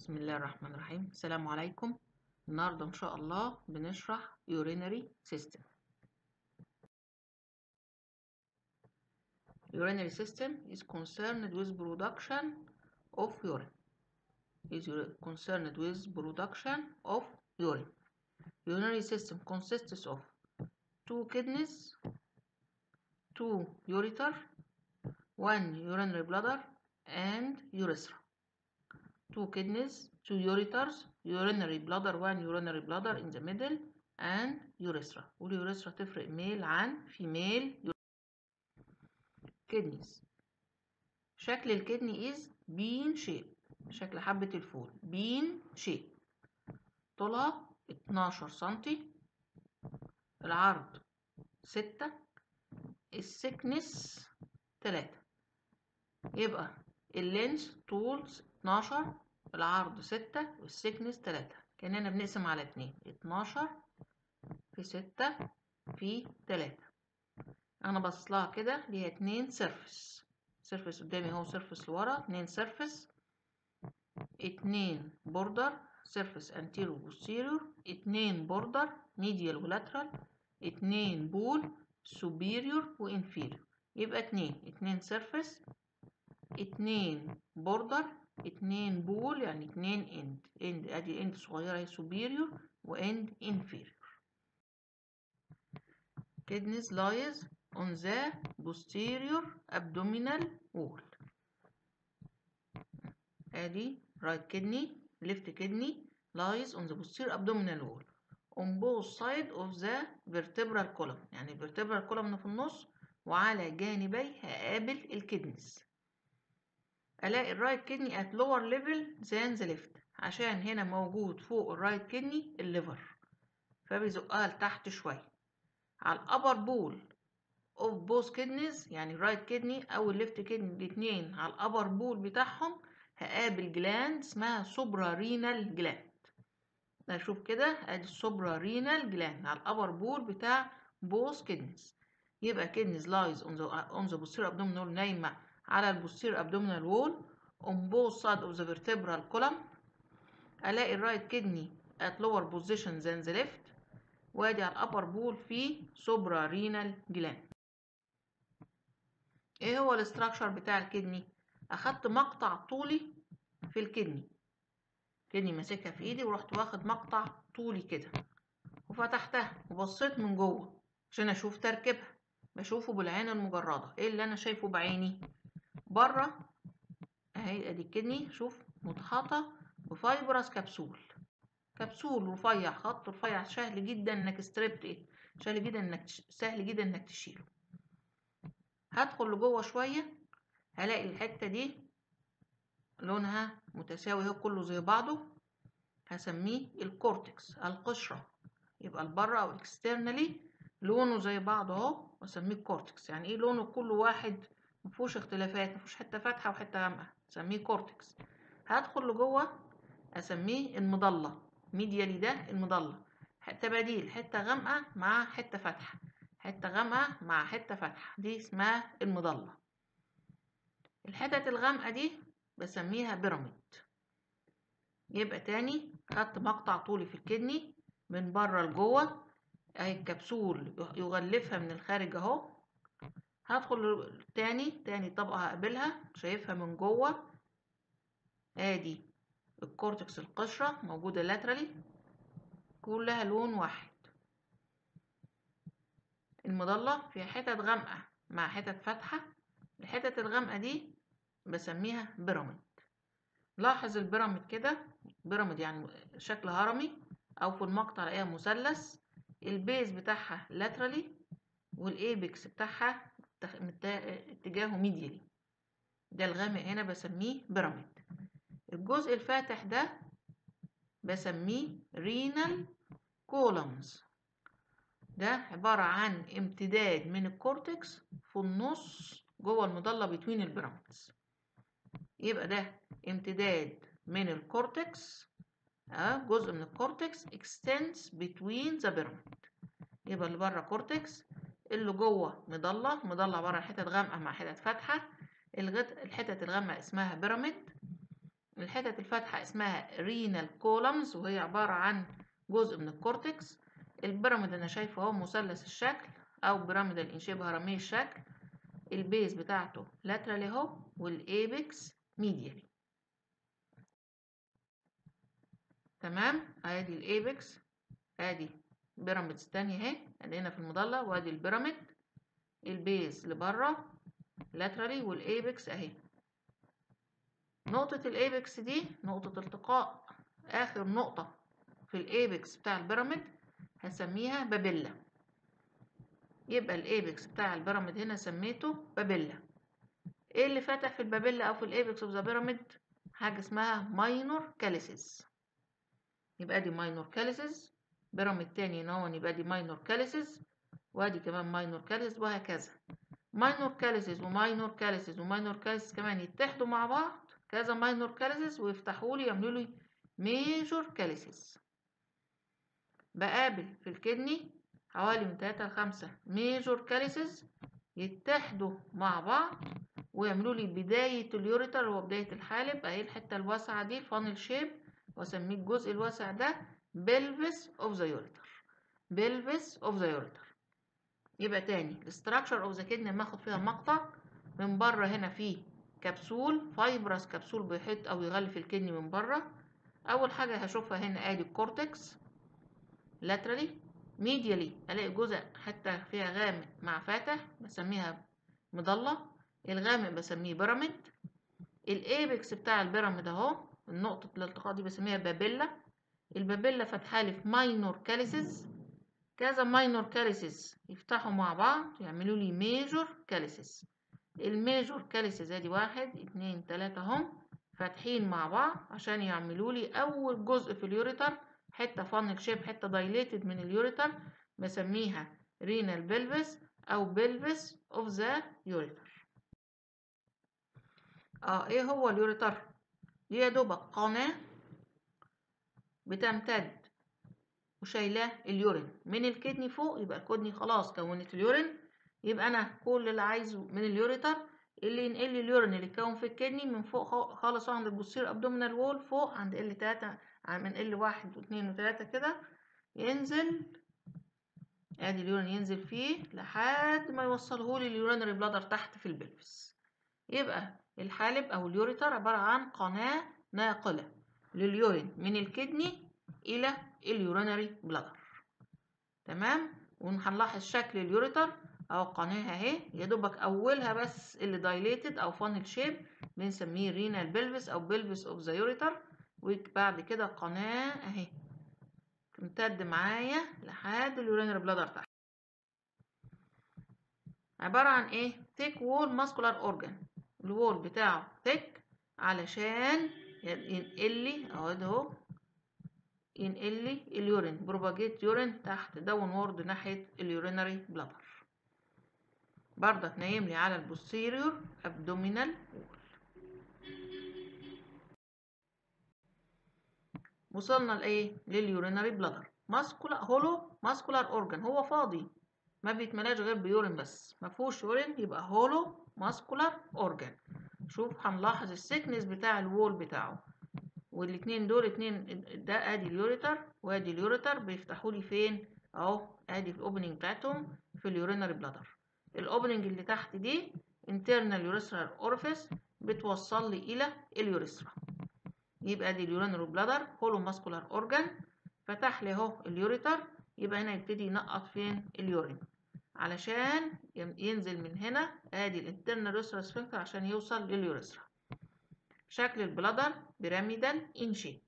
بسم الله الرحمن الرحيم السلام عليكم النهاردة إن شاء الله بنشرح urinary system urinary system is concerned with production of urine is concerned with production of urine urinary system consists of two kidneys two ureter one urinary bladder and urethra two kidneys, two ureters, urinary bladder, one urinary bladder in the middle and urethra والurethra تفرق male عن female kidneys شكل الكدني is bean shape شكل حبة الفول bean shape طولها 12 سنتي العرض 6 السكنس 3 يبقى اللينس طول 12 العرض 6 والسكنس 3 كأننا بنقسم على 2 12 في 6 في 3 انا بص لها كده ليها 2 سيرفس سيرفس قدامي اهو سيرفس لورا 2 سيرفس 2 بوردر سيرفس انتيرو بوستيريور 2 بوردر ميديال ولاترال 2 بول سوبيريور وانفيريور يبقى 2 2 سيرفس اتنين بوردر اتنين بول يعني اتنين اند اند ادي اند صغيرة هي superior واند inferior kidneys lies on the posterior abdominal wall ادي right kidney left kidney lies on the posterior abdominal wall on both side of the vertebral column يعني الvertebral column في النص وعلى جانبي هقابل الكدنس الاقي الرايت كدني at lower level than the left عشان هنا موجود فوق الرايت كدني الليفر فبيزقها لتحت شويه على الابر بول of both kidneys يعني الرايت كدني او الليفت كدني الاتنين على الابر بول بتاعهم هقابل جلاند اسمها سوبرا رينال جلاند اشوف كده ادي السوبرا رينال جلاند على الابر بول بتاع both kidneys يبقى kidneys lies on the on the posterior abdominal نايمه على البوستير abdominal wall on both sides of the vertebral column الاقي الرايت كدني at lower position than the left وادي على الابر بول في سوبرا رينال جلاند ايه هو الاستراكشر بتاع الكدني اخدت مقطع طولي في الكدني كدني ماسكها في ايدي ورحت واخد مقطع طولي كده وفتحتها وبصيت من جوه عشان اشوف تركيبها بشوفه بالعين المجرده ايه اللي انا شايفه بعيني بره اهي ادي الكدني شوف متحاطه بفايبرس كبسول كبسول رفيع خط رفيع سهل جدا انك ستريبت ايه سهل جدا انك سهل جدا انك تشيله هدخل لجوه شويه هلاقي الحته دي لونها متساوي اهو كله زي بعضه هسميه الكورتكس القشره يبقى البره او اكسترنالي لونه زي بعضه اهو واسميه الكورتكس يعني ايه لونه كل واحد مفيهوش اختلافات مفيهوش حته فاتحه وحته غامقه اسميه كورتكس هدخل لجوه اسميه المضله ميديالي ده المضله تباديل حته غامقه مع حته فاتحه حته غامقه مع حته فاتحه دي اسمها المضله الحتت الغامقه دي بسميها بيراميد يبقى تاني خدت مقطع طولي في الكدني من بره لجوه اهي الكبسول يغلفها من الخارج اهو هدخل تاني تاني طبقة هقابلها شايفها من جوه ادي الكورتكس القشرة موجودة لاترالي كلها لون واحد المضلة فيها حتت غامقة مع حتت فاتحة الحتت الغامقة دي بسميها بيراميد لاحظ البيراميد كده بيراميد يعني شكل هرمي او في المقطع الاقيها مثلث البيز بتاعها لاترالي والايبكس بتاعها اتجاهه ميديالي ده الغامق هنا بسميه بيراميد الجزء الفاتح ده بسميه رينال كولمز ده عبارة عن امتداد من الكورتكس في النص جوه المضلة بتوين البيراميدز يبقى ده امتداد من الكورتكس اه جزء من الكورتكس extends between the pyramid يبقى اللي بره كورتكس اللي جوه مضلة مضلة عبارة عن حتت غامقة مع حتت فاتحة الغت... الحتت الغامقة اسمها بيراميد الحتت الفاتحة اسمها رينال كولمز وهي عبارة عن جزء من الكورتكس البيراميد انا شايفه اهو مثلث الشكل او بيراميدال ان شبه هرمي الشكل البيز بتاعته لاترال اهو والايبكس ميديالي تمام ادي الايبكس ادي بيراميدز تانية اهي ادي هنا في المضلة وادي البيراميد البيز لبره لاترالي والايبكس اهي نقطة الايبكس دي نقطة التقاء اخر نقطة في الايبكس بتاع البيراميد هسميها بابيلا يبقى الايبكس بتاع البيراميد هنا سميته بابيلا ايه اللي فاتح في البابيلا او في الايبكس اوف ذا بيراميد حاجة اسمها ماينور كاليسيس يبقى دي ماينور كاليسيس بيراميد تاني نون يبقى دي ماينور كاليسيس وادي كمان ماينور كاليسيس وهكذا ماينور كاليسيس وماينور كاليسيس وماينور كاليسيس كمان يتحدوا مع بعض كذا ماينور كاليسيس ويفتحوا لي يعملوا لي ميجور كاليسيس بقابل في الكدني حوالي من 3 ل 5 ميجور كاليسيس يتحدوا مع بعض ويعملوا لي بداية اليوريتر هو بداية الحالب اهي الحتة الواسعة دي فانل شيب واسميه الجزء الواسع ده بلفس اوف ذا يوريتر بلفس اوف ذا يوريتر يبقى تاني الاستراكشر اوف ذا كدني لما اخد فيها مقطع من بره هنا فيه كبسول فايبرس كبسول بيحيط او يغلف الكدني من بره اول حاجه هشوفها هنا ادي الكورتكس لاترالي ميديالي الاقي جزء حتى فيها غامق مع فاتح بسميها مضله الغامق بسميه بيراميد الايبكس بتاع البيراميد اهو النقطه الالتقاء دي بسميها بابيلا البابيلا فاتحه في ماينور كاليسيس كذا ماينور كاليسيس يفتحوا مع بعض يعملوا لي ميجور كاليسيس الميجور كاليسيس ادي واحد اتنين تلاتة هم فاتحين مع بعض عشان يعملوا لي اول جزء في اليوريتر حته فانل شيب حته دايليتد من اليوريتر بسميها رينال بلفس او بلفس اوف ذا يوريتر اه ايه هو اليوريتر دي يا دوبك قناه بتمتد وشايلاه اليورين من الكدني فوق يبقى الكدني خلاص كونت اليورين يبقى انا كل اللي عايزه من اليوريتر اللي ينقل لي اليورين اللي اتكون في الكدني من فوق خالص عند البوستير ابدومينال وول فوق عند ال 3 من ال 1 و2 و3 كده ينزل ادي اليورين ينزل فيه لحد ما يوصله لي اليورينري بلادر تحت في البلفس يبقى الحالب او اليوريتر عباره عن قناه ناقله لليورين من الكدني الى اليورينري بلادر تمام وهنلاحظ شكل اليوريتر او قناه اهي يا دوبك اولها بس اللي دايليتد او فانل شيب بنسميه رينال بلفس او بلفس اوف ذا يوريتر وبعد كده قناه اهي تمتد معايا لحد اليورينري بلادر تحت عباره عن ايه ثيك وول ماسكولار اورجان الوول بتاعه ثيك علشان ينقل لي اهو ده اهو ينقل لي اليورين بروباجيت يورين تحت داون وورد ناحيه اليورينري بلادر برضك نايم لي على البوستيريور ابدومينال وول وصلنا لايه لليورينري بلادر ماسكولا هولو ماسكولار اورجان هو فاضي ما بيتملاش غير بيورين بس ما فيهوش يورين يبقى هولو ماسكولار اورجان شوف هنلاحظ السكنس بتاع الوول بتاعه والاتنين دول اتنين ده ادي اليوريتر وادي اليوريتر بيفتحوا لي فين اهو ادي الاوبننج بتاعتهم في اليورينري بلادر الاوبننج اللي تحت دي internal urethral orifice بتوصل لي الى اليوريثرا يبقى دي اليورينري بلادر هولو ماسكولار اورجان فتح لي اهو اليوريتر يبقى هنا يبتدي ينقط فين اليورين علشان ينزل من هنا ادي الانترنال يوريثرال سفنكتر عشان يوصل لليوريثرا شكل البلادر بيراميدال ان شيب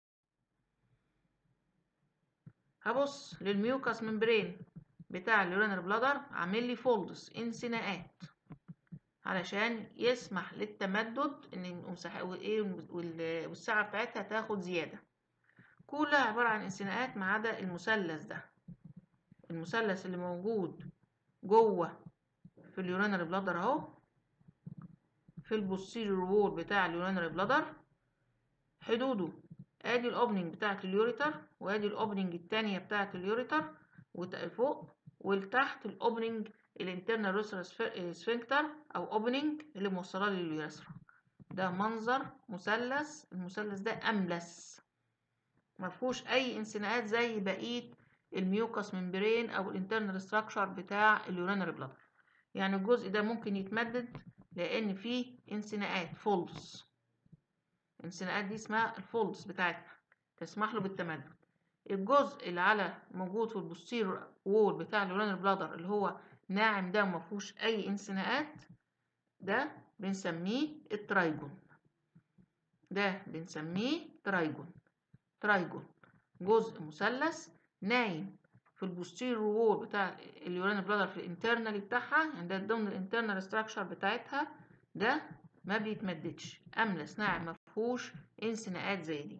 هبص للميوكاس ممبرين بتاع اليورينر بلادر عامل لي فولدز انسناءات علشان يسمح للتمدد ان المساحه والسعه بتاعتها تاخد زياده كلها عباره عن انسناءات ما عدا المثلث ده المثلث اللي موجود جوه في اليورينري بلادر اهو في البوستيريور وول بتاع اليورينري بلادر حدوده ادي الاوبننج بتاعه اليوريتر وادي الاوبننج التانية بتاعه اليوريتر وفوق ولتحت الاوبننج الانترنال يوريثرال سفنكتر او اوبننج اللي موصله لليوريثرا ده منظر مثلث المثلث ده املس مفهوش اي انسناءات زي بقيه الميوكس ممبرين او الانترنال ستراكشر بتاع اليورينري بلادر يعني الجزء ده ممكن يتمدد لان فيه انسناءات فولز الانسناءات دي اسمها الفولز بتاعتنا تسمح له بالتمدد الجزء اللي على موجود في البوستير وول بتاع اليورينري بلادر اللي هو ناعم ده ومفهوش اي انسناءات ده بنسميه الترايجون ده بنسميه ترايجون ترايجون جزء مثلث نايم في البوستير وول بتاع اليورين بلادر في الانترنال بتاعها يعني ده ضمن الانترنال ستراكشر بتاعتها ده ما بيتمددش املس ناعم مفهوش انسناءات زي دي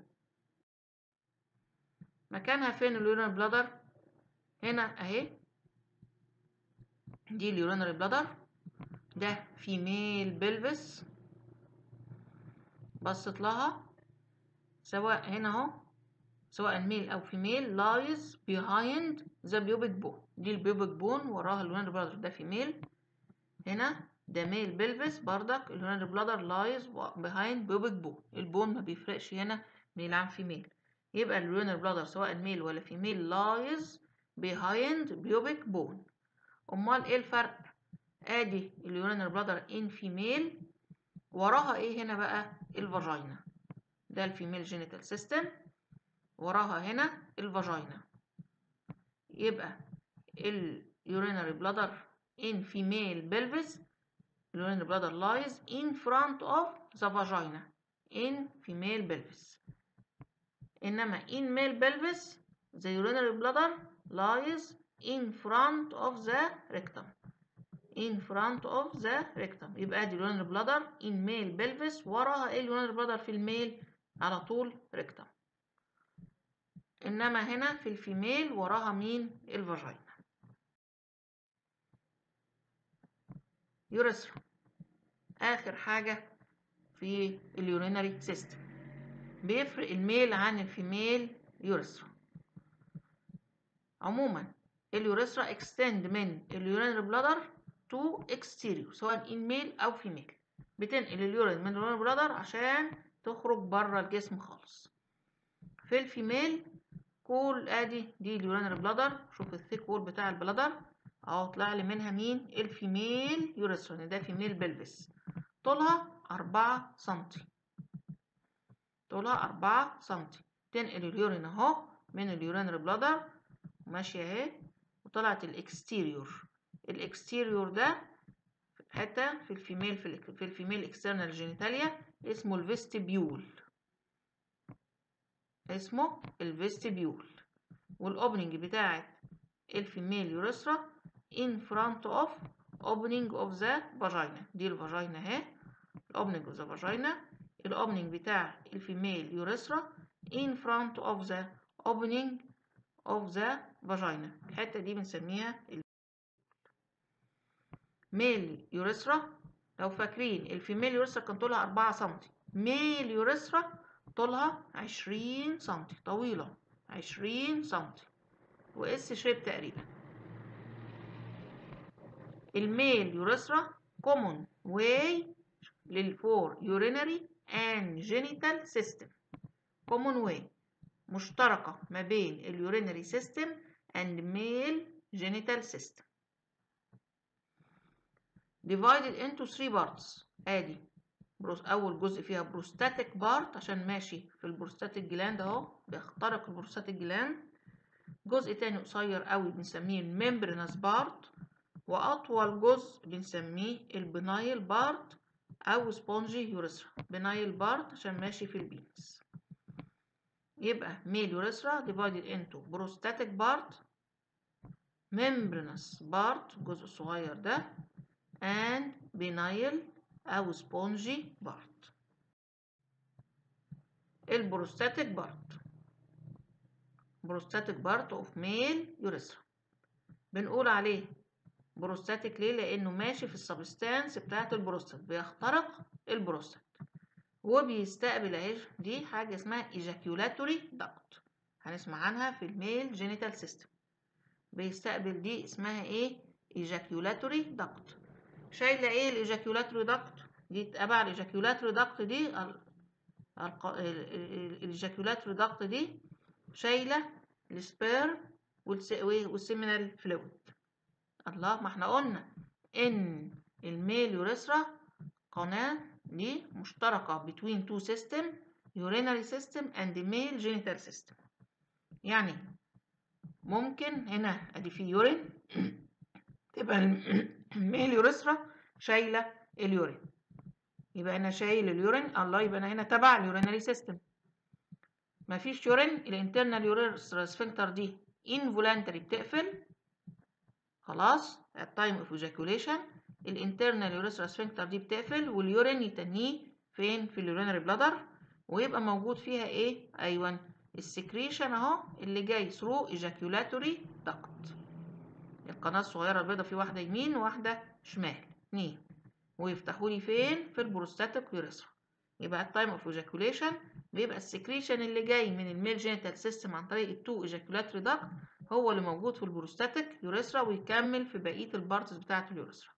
مكانها فين اليورين بلادر هنا اهي دي اليورينري بلادر ده فيميل بلفس بصت لها سواء هنا اهو سواء ميل او فيميل lies behind the pubic bone دي البيوبك بون وراها اليورينري بلادر ده فيميل هنا ده ميل بلفس بردك اليورينري بلادر lies behind pubic bone البون ما بيفرقش هنا ميل عن فيميل يبقى اليورينري بلادر سواء ميل ولا فيميل lies behind pubic bone امال ايه الفرق ادي اليورينري بلادر ان فيميل وراها ايه هنا بقى الفاجينا ده الفيميل جينيتال سيستم وراها هنا الفاجينا يبقى اليورينري بلادر in female pelvis urinary bladder lies in front of the vagina in female pelvis إنما in male pelvis the urinary bladder lies in front of the rectum in front of the rectum يبقى دي urinary bladder in male pelvis وراها ايه urinary bladder في الميل على طول rectum انما هنا في الفيميل وراها مين الفاجينا يوريثرا اخر حاجه في اليورينري سيستم بيفرق الميل عن الفيميل يوريثرا عموما اليوريثرا اكستند من اليورينري بلادر تو اكستيريو سواء ان ميل او فيميل بتنقل اليورين من اليورينري بلادر عشان تخرج بره الجسم خالص في الفيميل كل ادي دي اليورينري بلادر شوف الثيك وول بتاع البلادر اهو طلع لي منها مين الفيميل يوريثرا ده فيميل بلفس طولها أربعة سنتي طولها أربعة سنتي تنقل اليورين اهو من اليورينري بلادر ماشية اهي وطلعت الاكستيريور الاكستيريور ده حتة في الفيميل في الفيميل اكسترنال جينيتاليا اسمه الفيستبيول اسمه الفيستبيول والاوبننج بتاعت الفيميل يوريثرا in front of opening of the vagina دي الفاجينا اهي الاوبننج of the vagina الاوبننج بتاع الفيميل يوريثرا in front of the opening of the vagina الحتة دي بنسميها ميل يوريثرا لو فاكرين الفيميل يوريثرا كان طولها أربعة سنتي ميل يوريثرا طولها عشرين سنتي طويلة عشرين سنتي واس شيب تقريبا الميل يوريثرا common way للفور urinary and genital system common way مشتركة ما بين اليورينري system and male genital system divided into three parts ادي اول جزء فيها بروستاتيك بارت عشان ماشي في البروستاتيك جلاند اهو بيخترق البروستاتيك جلاند جزء تاني قصير قوي بنسميه الممبرينس بارت واطول جزء بنسميه البنايل بارت او سبونجي يوريثرا بنايل بارت عشان ماشي في البينس يبقى ميل يوريثرا divided into بروستاتيك بارت membranous بارت الجزء الصغير ده and بنايل أو سبونجي بارت البروستاتيك بارت بروستاتيك بارت اوف ميل يوريثرا بنقول عليه بروستاتيك ليه لانه ماشي في السبستانس بتاعه البروستات بيخترق البروستات وبيستقبل اهي دي حاجه اسمها ايجاكيولاتوري داكت هنسمع عنها في الميل جينيتال سيستم بيستقبل دي اسمها ايه ايجاكيولاتوري داكت شايله ايه الايجاكيولاتوري داكت دي تبع الايجاكيولاتري داكت دي الايجاكيولاتري داكت دي شايله السبير والسيمينال فلويد الله ما احنا قلنا ان الميل يوريثرا قناه دي مشتركه between two system urinary system and the male genital system يعني ممكن هنا ادي في يورين تبقى الميل يوريثرا شايله اليورين يبقى انا شايل اليورين الله يبقى انا هنا تبع اليورينري سيستم مفيش يورين الانترنال يوريثرا سفنكتر دي involuntary بتقفل خلاص at time of ejaculation الانترنال يوريثرا سفنكتر دي بتقفل واليورين يتنيه فين في اليورينري بلادر ويبقى موجود فيها ايه ايوه السكريشن اهو اللي جاي ثرو ايجاكيولاتوري داكت القناه الصغيره البيضاء في واحده يمين وواحده شمال اتنين ويفتحوا لي فين في البروستاتيك يوريثرا يبقى التايم اوف ايجاكوليشن بيبقى السكريشن اللي جاي من الميل جينيتال سيستم عن طريق التو ايجاكولاتوري داكت هو اللي موجود في البروستاتيك يوريثرا ويكمل في بقيه البارتس بتاعه اليوريثرا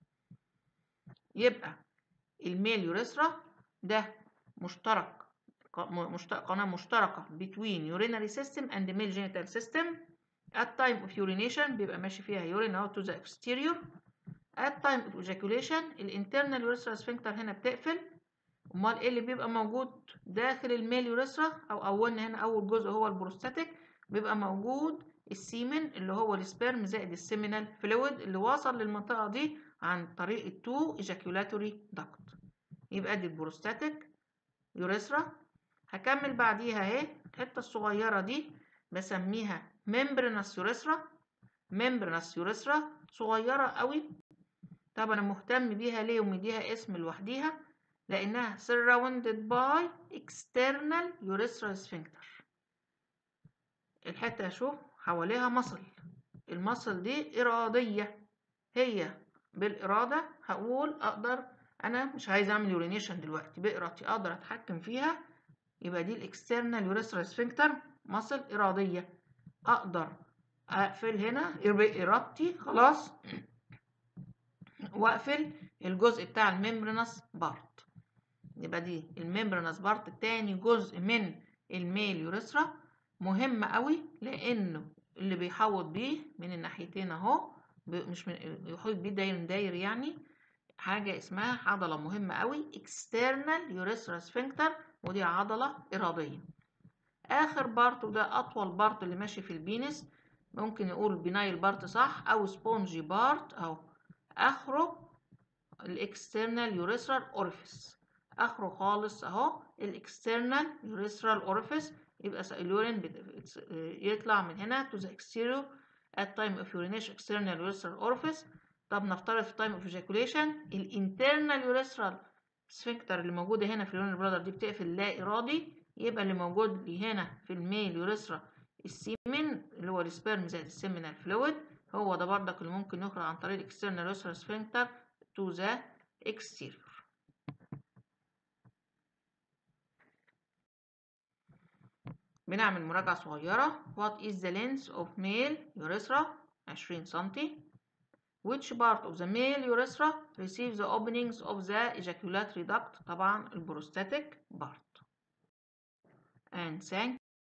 يبقى الميل يوريثرا ده مشترك قناة مشتركة between urinary system and the male genital system at time of urination بيبقى ماشي فيها urine out to the exterior at time of ejaculation الانترنال urethral sphincter هنا بتقفل امال ايه اللي بيبقى موجود داخل الميل يوريثرا او اولنا هنا اول جزء هو البروستاتيك بيبقى موجود السيمن اللي هو السبرم زائد السيمينال فلويد اللي وصل للمنطقة دي عن طريق التو ايجاكيولاتوري داكت يبقى دي البروستاتيك يوريثرا هكمل بعديها اهي الحته الصغيره دي بسميها ممبرنس يوريثرا ممبرنس يوريثرا صغيره قوي طب انا مهتم بيها ليه ومديها اسم لوحديها لانها surrounded by external urethral sphincter الحته شوف حواليها مصل المصل دي اراديه هي بالاراده هقول اقدر انا مش عايز اعمل يورينيشن دلوقتي بارادتي اقدر اتحكم فيها يبقى دي الاكسترنال يوريثرال سفنكتر مصل اراديه اقدر اقفل هنا بارادتي خلاص واقفل الجزء بتاع الممبرنس بارت يبقى دي الممبرنس بارت التاني جزء من الميل يوريثرا مهم قوي لانه اللي بيحوط بيه من الناحيتين اهو مش من يحوط بيه داير داير يعني حاجه اسمها عضله مهمه قوي external urethral sphincter ودي عضلة إرادية آخر بارت وده أطول بارت اللي ماشي في البينس ممكن نقول بنايل بارت صح أو سبونجي بارت أو آخره الإكسترنال يوريثرال أوريفيس آخره خالص أهو الإكسترنال يوريثرال أوريفيس يبقى اليورين يطلع من هنا to the exterior at time of urination external urethral orifice طب نفترض في time of ejaculation الانترنال urethral سفنكتر اللي موجودة هنا في اللون البرادر دي بتقفل لا إرادي يبقى اللي موجود لي هنا في الميل يوريثرا السيمن اللي هو السبرم زائد السيمينال فلويد هو ده بردك اللي ممكن يخرج عن طريق الاكسترنال يوريثرا سفنكتر تو ذا exterior بنعمل مراجعة صغيرة What is the length of male urethra 20 سنتي Which part of the male urethra receives the openings of the ejaculatory duct طبعا البروستاتيك part and thank